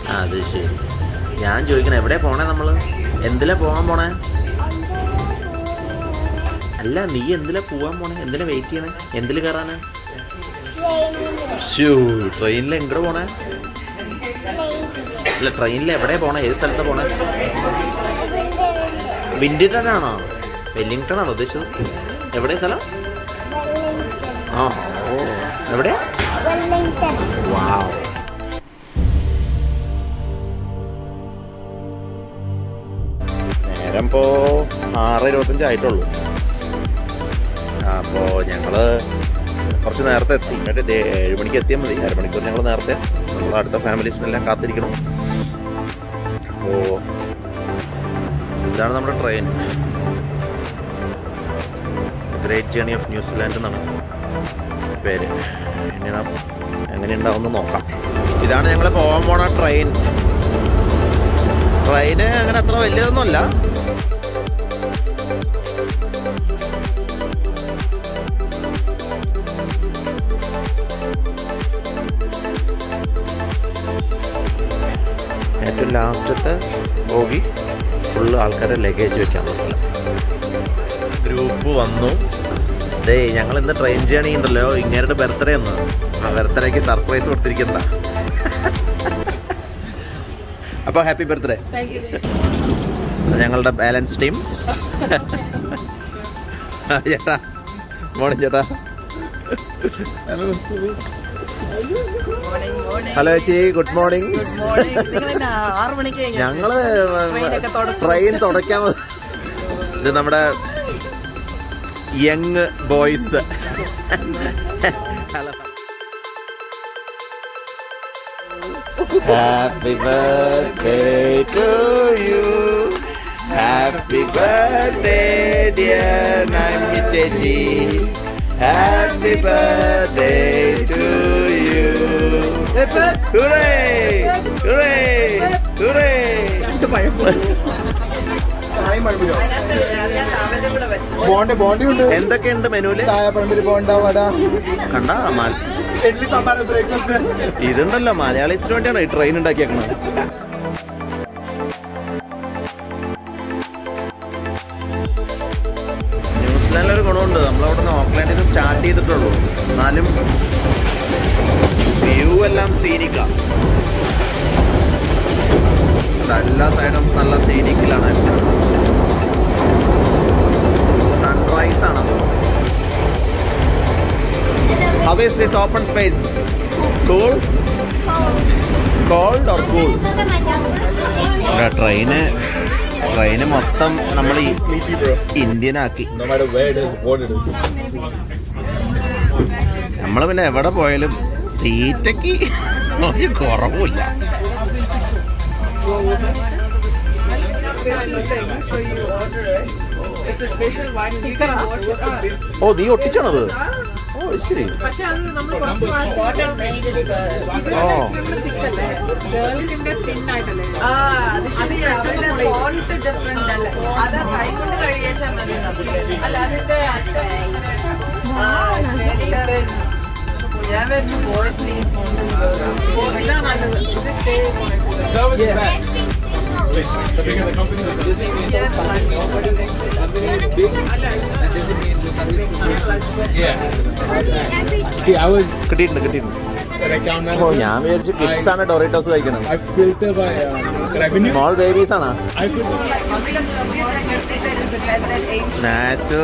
ആ അത് ശരി ഞാൻ ചോദിക്കണേ എവിടെ പോണേ നമ്മള് എന്തിലാ പോകാൻ പോണേ അല്ല നീ എന്തിലാ പോവാൻ പോണേ എന്തിനാ വെയിറ്റ് ചെയ്യണേ എന്തിൽ കയറാനാ ഷൂ ട്രെയിനിൽ എങ്ങോട്ട് പോണേ അല്ല ട്രെയിനിൽ എവിടെ പോണേ ഏത് സ്ഥലത്താ പോണേ വിൻഡിട്ടൺ ആണോ വെല്ലിംഗ്ടൺ ആണോ ഉദ്ദേശിച്ചത് എവിടെ സ്ഥലം ആ ഓ എവിടെയാ വാവ് നേരം ഇപ്പോ ആറ് ഇരുപത്തഞ്ച് ആയിട്ടുള്ളൂ അപ്പോ ഞങ്ങള് കുറച്ച് നേരത്തെ എത്തി എന്നിട്ട് ദേ ഏഴ് മണിക്ക് എത്തിയാൽ മതി അരമണിക്കൂർ ഞങ്ങൾ നേരത്തെ നമ്മൾ അടുത്ത ഫാമിലീസിനെല്ലാം കാത്തിരിക്കണം അപ്പോ ഇതാണ് നമ്മുടെ train great journey of New Zealand എന്നാണ് പേര് ഇനി നാം എങ്ങനെ ഉണ്ടാവുമെന്ന് നോക്കാം ഇതാണ് ഞങ്ങൾ പോകാൻ പോണ ട്രെയിൻ ട്രെയിന് അങ്ങനെ അത്ര വലിയതൊന്നുമല്ല ഏറ്റവും ലാസ്റ്റത്തെ ബോഗി ഫുള്ള് ആൾക്കാരെ ലഗേജ് വെക്കാനുള്ള സ്ഥലം ഗ്രൂപ്പ് വന്നു ദേ ഞങ്ങൾ ഇന്ന് ട്രെയിൻ ജേണി ഉണ്ടല്ലോ ഇങ്ങേരുടെ ബർത്ത്ഡേ എന്ന് ആ ബർത്ത്ഡേക്ക് സർപ്രൈസ് കൊടുത്തിരിക്കുന്ന അപ്പോൾ ഹാപ്പി ബർത്ത്ഡേ ഞങ്ങളുടെ ബാലൻസ് ടീം ചേട്ടാ മോർണിംഗ് ചേട്ടാ ഹലോ ചേച്ചി ഗുഡ് മോർണിംഗ് ആറ് മണിക്ക് കഴിഞ്ഞു. ഞങ്ങള് ട്രെയിനൊക്കെ തുടച്ചു. ട്രെയിൻ തുടയ്ക്കാൻ വ- ഇത് നമ്മുടെ young boys hello happy birthday to you happy birthday dear നന്ദി ചേച്ചി happy birthday to you hurray hurray hurray അവന്റെ കൂടെ വെച്ച്. ബോണ്ട് ബോണ്ടി ഉണ്ട് എന്തൊക്കെയുണ്ട് മെനുവില് ചായ പഴമ്പരി ബോണ്ട വട കണ്ട ഇഡ്ലി സാമ്പാർ ബ്രേക്ക്ഫാസ്റ്റ് ഇതുണ്ടല്ലോ മലയാളീസിന് വേണ്ടിയാണ് ഈ ട്രെയിൻ ഉണ്ടാക്കിയേക്കണത് ന്യൂസിലാൻഡിൽ ഒരു ഗുണമുണ്ട് നമ്മളവിടെ നിന്ന് ഓക്ലാൻഡിൽ നിന്ന് സ്റ്റാർട്ട് ചെയ്തിട്ടുള്ളൂ എന്നാലും വ്യൂ എല്ലാം സീനിക്ക എല്ലാ സൈഡും നല്ല സീനിക്കിലാണ് സൺറൈസ് ആണ് How is this open space? Cool? Cold or cool? ട്രെയിന് ട്രെയിന് മൊത്തം നമ്മൾ ഇന്ത്യൻ ആക്കി No matter where it is, what it is. നമ്മൾ പിന്നെ എവിടെ പോയാലും തീറ്റയ്ക്ക് ഒരു കുറവുമില്ല special thing, so you order it. It's a special one. You can wash it a bit. ഓ നീ ഒട്ടിച്ചാണത് ഓ അത് ശരി പക്ഷെ അത് നമ്മൾ കുറച്ച് ഓ തിക്കല്ലേ ഗേൾസിന്റെ തിന്നായിട്ടല്ലേ ആ, അത് ശരിയാ. അവരുടെ font different അല്ലേ? അത് കൈ കൊണ്ട് കഴുകിയാച്ചാ മതി നമുക്ക്. അല്ല അതിന്റെ ആ, very good. ഞാൻ വിചാരിച്ചു boys ന് ഈ font ഉണ്ട്. ഇതാണ് നല്ലത് ഇത് സേവ് See, I was കിട്ടിയിട്ടുണ്ട് കിട്ടിയിട്ടുണ്ട് an account ഓ manager. ഞാൻ വിചാരിച്ചു കിഡ്സ് ആണ് ഡൊറേറ്റോസ് കഴിക്കണത് I filter by uh, revenue. Small babies ആണ് I filter. നാസു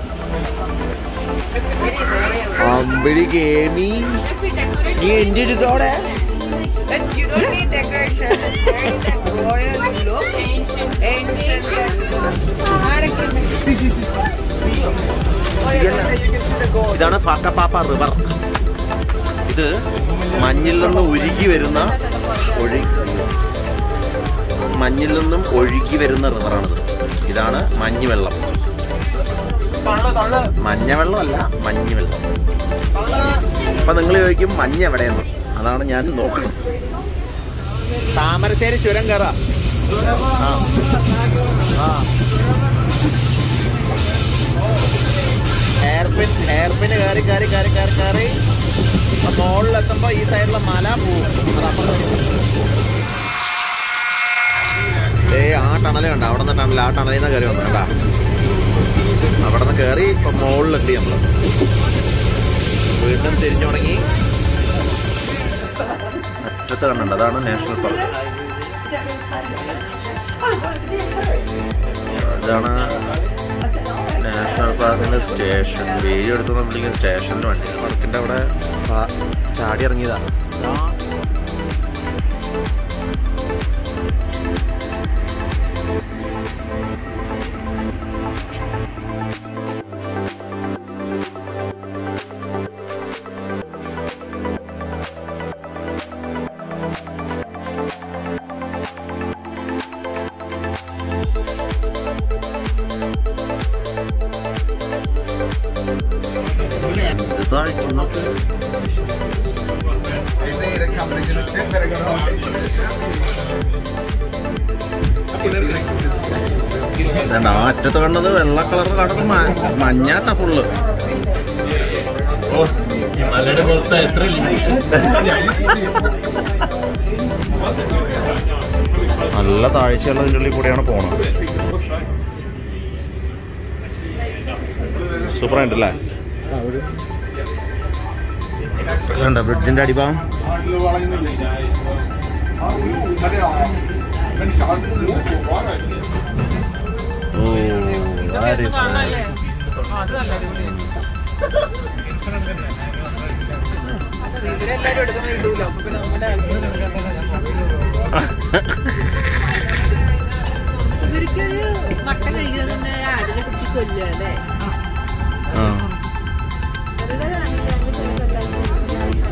അമ്പിളി ഗേമി നീ എന്റെ ഇട്ടോടെ But you don't need decoration. It's very that royal look. Ancient. Ancient. ആരൊക്കെ ഇതാണ് ഫാക്കപ്പാപ്പ റിവർ ഇത് മഞ്ഞിൽ നിന്ന് ഉരുകി വരുന്ന ഒഴി മഞ്ഞിൽ നിന്നും ഒഴുകി വരുന്ന റിവറാണിത് ഇതാണ് മഞ്ഞ് വെള്ളം മഞ്ഞ വെള്ളമല്ല മഞ്ഞ് വെള്ളം അപ്പൊ നിങ്ങൾ ചോദിക്കും മഞ്ഞ് എവിടെയെന്ന് അതാണ് ഞാൻ നോക്കുന്നത് താമരശ്ശേരി ചുരം കയറാ ആ ആ ഹെയർപിൻ ഹെയർപിന് കയറി കയറി കയറി കയറി കയറി മുകളിലെത്തുമ്പോൾ ഈ സൈഡിലെ മല പോവും അത് അപ്പുറത്ത് കണ്ട അവിടെ നിന്ന് ടണൽ ആ ടണലിൽ നിന്ന് കയറി വന്നു കേട്ടാ അവിടെ നിന്ന് കയറി ഇപ്പം മുകളിലെത്തി നമ്മൾ വീണ്ടും തിരിഞ്ഞു തുടങ്ങി അറ്റത്ത് കണ്ടുണ്ട് അതാണ് നാഷണൽ പാർക്ക് ഇതാണ് നാഷണൽ പാർക്കിന്റെ സ്റ്റേഷൻ വീഡിയോ എടുത്ത് വിളിക്കുന്ന സ്റ്റേഷനിൽ വണ്ടി പാർക്കിന്റെ അവിടെ പാ- ചാടി ഇറങ്ങിയതാണ് ഇത് താഴ്ച നോക്ക്. ഇതാണ്ട് ആ അറ്റത്ത് കണ്ടത് വെള്ള കളർ കടന്ന് മഞ്ഞാട്ട ഫുള്ള് മലയുടെ പുറത്ത് എത്ര നല്ല താഴ്ചയുള്ളതിൻ്റെ ഉള്ളിൽ കൂടെയാണ് പോണത് സൂപ്പർ ആയിട്ടല്ലേ കണ്ട ബ്രിഡ്ജിന്റെ അടിഭാഗം ഓ that is nice. ഇവരെല്ലാരും എടുക്കുന്ന ഇടൂലോ അപ്പൊ പിന്നെ നമ്മുടെ ഇവർക്കൊരു മട്ടൻ കഴിക്കുന്നത് തന്നെ ആടിനെ പിടിച്ച് കൊല്ലുക അല്ലേ ആ. വെറുതെ കാണിക്കാതെ ചിലരെല്ലാം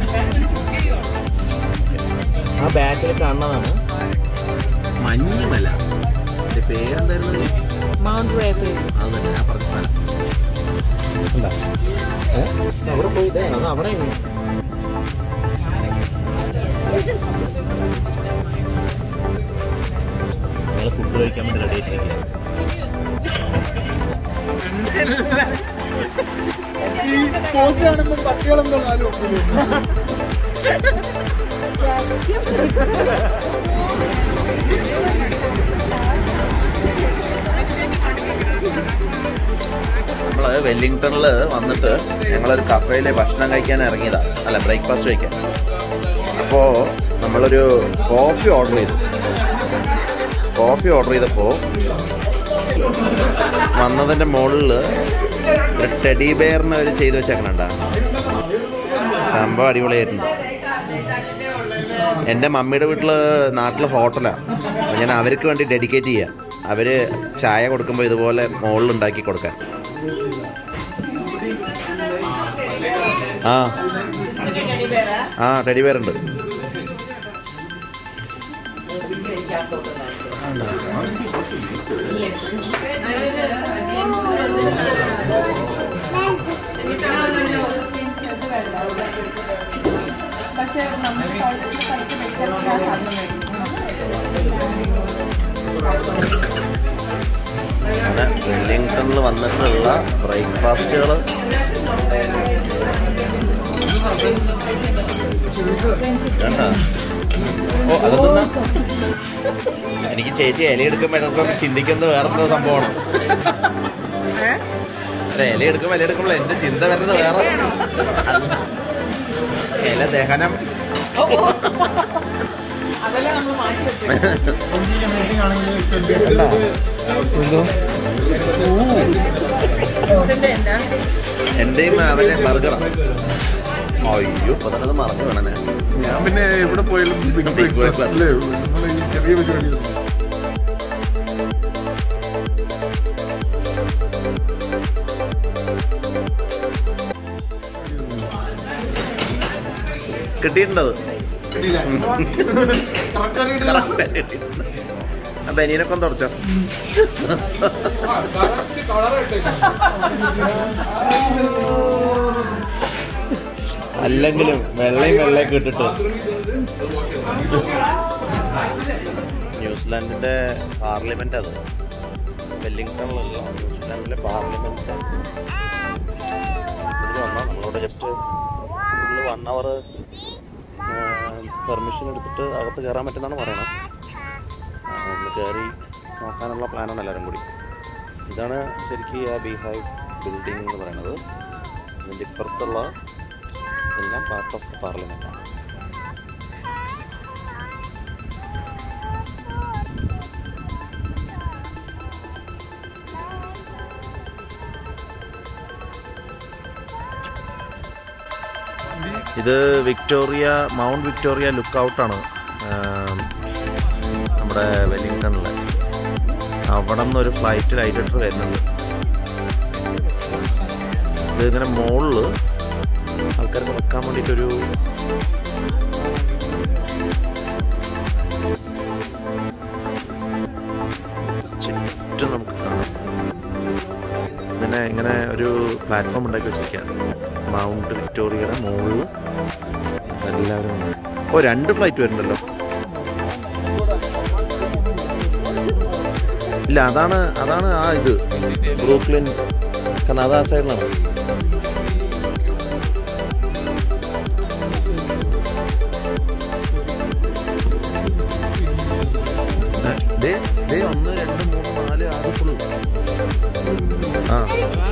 ആ ബാക്കിൽ കാണുന്നതാണ് മഞ്ഞുമല അതിന്റെ പേരെന്തായിരുന്നു മൗണ്ട് റേപ്പ് അത് തന്നെ ഞാൻ പറഞ്ഞ സ്ഥലം എന്താ അവിടെ പോയി ദേ, അത് അവിടെ ഞങ്ങൾ ഫുഡ് കഴിക്കാൻ വേണ്ടി റെഡി ആയിട്ടിരിക്കുക പോസ്റ്റ് കാണുമ്പോൾ പട്ടികളെന്തോ കാലം നമ്മൾ വെല്ലിംഗ്ടണിൽ വന്നിട്ട് ഞങ്ങളൊരു കഫേയിൽ ഭക്ഷണം കഴിക്കാൻ ഇറങ്ങിയതാ അല്ല ബ്രേക്ക്ഫാസ്റ്റ് കഴിക്കാൻ അപ്പോൾ നമ്മളൊരു കോഫി ഓർഡർ ചെയ്തു കോഫി ഓർഡർ ചെയ്തപ്പോൾ വന്നതിൻ്റെ മുകളിൽ ഒരു ടെഡി ബെയറിനെ അവർ ചെയ്ത് വെച്ചേക്കണണ്ട സംഭവം അടിപൊളിയായിട്ടുണ്ട് എൻ്റെ മമ്മിയുടെ വീട്ടിൽ നാട്ടിൽ ഹോട്ടലാണ് അപ്പോൾ ഞാൻ അവർക്ക് വേണ്ടി ഡെഡിക്കേറ്റ് ചെയ്യാം അവർ ചായ കൊടുക്കുമ്പോൾ ഇതുപോലെ മുകളിൽ ഉണ്ടാക്കി കൊടുക്കാൻ ആ ആ ടെഡി ബെയർ ഉണ്ട് അങ്ങനെ വെല്ലിംഗ്ടണിൽ വന്നിട്ടുള്ള ബ്രേക്ക്ഫാസ്റ്റുകൾ കണ്ടോ ഓ അതെന്താ എനിക്ക് ചേച്ചി ഇല എടുക്കുമ്പോൾ ചിന്തിക്കുന്നത് വേറെന്തോ സംഭവമാണ് അല്ല ഇല എടുക്കുമ്പോൾ ഇല എടുക്കുമ്പോൾ എന്റെ ചിന്ത വരുന്നത് വേറെ ഇല ദഹനം അതെല്ലാം നമ്മൾ മാറ്റി വെച്ചത് എന്നാ എന്റെയും അവരെ ബർഗറാണ് അയ്യോ ഇപ്പൊ തന്നെ അത് മറന്നു വേണേ ഞാൻ പിന്നെ എവിടെ പോയാലും ബിഗ് Big ബ്രേക്ക്ഫാസ്റ്റില് നമ്മൾ ഈ ചെറിയ പരിപാടി കിട്ടിയിട്ടുണ്ടത് കിട്ടിയില്ല കറക്റ്റ് കിട്ടിയില്ല ആ ബനിയനൊക്കെ ഒന്ന് തുടച്ചോ അല്ലെങ്കിലും വെള്ളയും വെള്ളയൊക്കെ ഇട്ടിട്ട് ന്യൂസിലാൻഡിന്റെ പാർലമെന്റ് അത് വെല്ലിംഗ്ടണിലുള്ള ന്യൂസിലാൻഡിലെ പാർലമെന്റ് ഇതിന് വന്നാൽ നമ്മളോട് ജസ്റ്റ് വൺ അവർ പെർമിഷൻ എടുത്തിട്ട് അകത്ത് കയറാൻ പറ്റുന്നതാണ് പറയണത് ആ, ഒന്ന് കയറി നോക്കാനുള്ള പ്ലാനാണ് എല്ലാവരും കൂടി ഇതാണ് ശരിക്കും ആ ബീഹൈവ് ബിൽഡിംഗ് എന്ന് പറയുന്നത് ഇതിൻ്റെ ഇപ്പുറത്തുള്ള എല്ലാം പാർട്ട് ഓഫ് ദ പാർലമെൻറ്റാണ് ഇത് വിക്ടോറിയ മൗണ്ട് വിക്ടോറിയ ലുക്ക് ഔട്ടാണ് നമ്മുടെ വെല്ലിംഗ്ടണിൽ അവിടെ നിന്ന് ഒരു ഫ്ലൈറ്റ് ലൈറ്റ് വരുന്നുണ്ട് ഇത് ഇങ്ങനെ മുകളിൽ ആൾക്കാർക്ക് വെക്കാൻ വേണ്ടിയിട്ടൊരു ചുറ്റും നമുക്ക് കാണാം ഇങ്ങനെ ഇങ്ങനെ ഒരു പ്ലാറ്റ്ഫോം ഉണ്ടാക്കി വെച്ചിരിക്കുക മൗണ്ട് വിക്ടോറിയയുടെ മുകളിൽ എല്ലാവരും ഉണ്ട്. ഓ രണ്ട് ഫ്ലൈറ്റ് വരുന്നുണ്ടല്ലോ ഇല്ല അതാണ് അതാണ് ആ ഇത് ബ്രൂക്ലിൻ കാരണം അത് ആ സൈഡിലാണ് ഏ, ദേ ദേ ഒന്ന് രണ്ട് മൂന്ന് നാല് ആറ് ഫുൾ ആ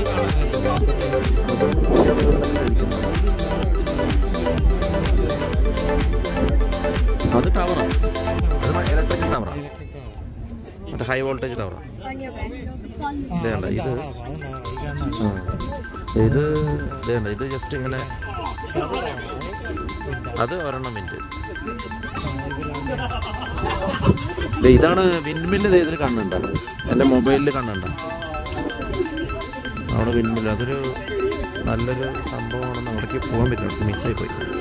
അത് ടവറാണ് അത് ഇലക്ട്രിക് ടവറാണ് മറ്റേ ഹൈ വോൾട്ടേജ് ടവറാണ് ഇത് കണ്ട ഇത് ആ. ഇത് ഇത് കണ്ട ഇത് ജസ്റ്റ് ഇങ്ങനെ അത് ഒരെണ്ണം മിനിറ്റ് ദേ ഇതാണ് വിൻമില്ല് ഇതിൽ കാണുന്നുണ്ട് എൻ്റെ മൊബൈലിൽ കാണുന്നുണ്ട് അവിടെ വിൻമില്ല് അതൊരു നല്ലൊരു സംഭവമാണെന്ന് അവിടേക്ക് പോകാൻ പറ്റും മിസ്സായി പോയി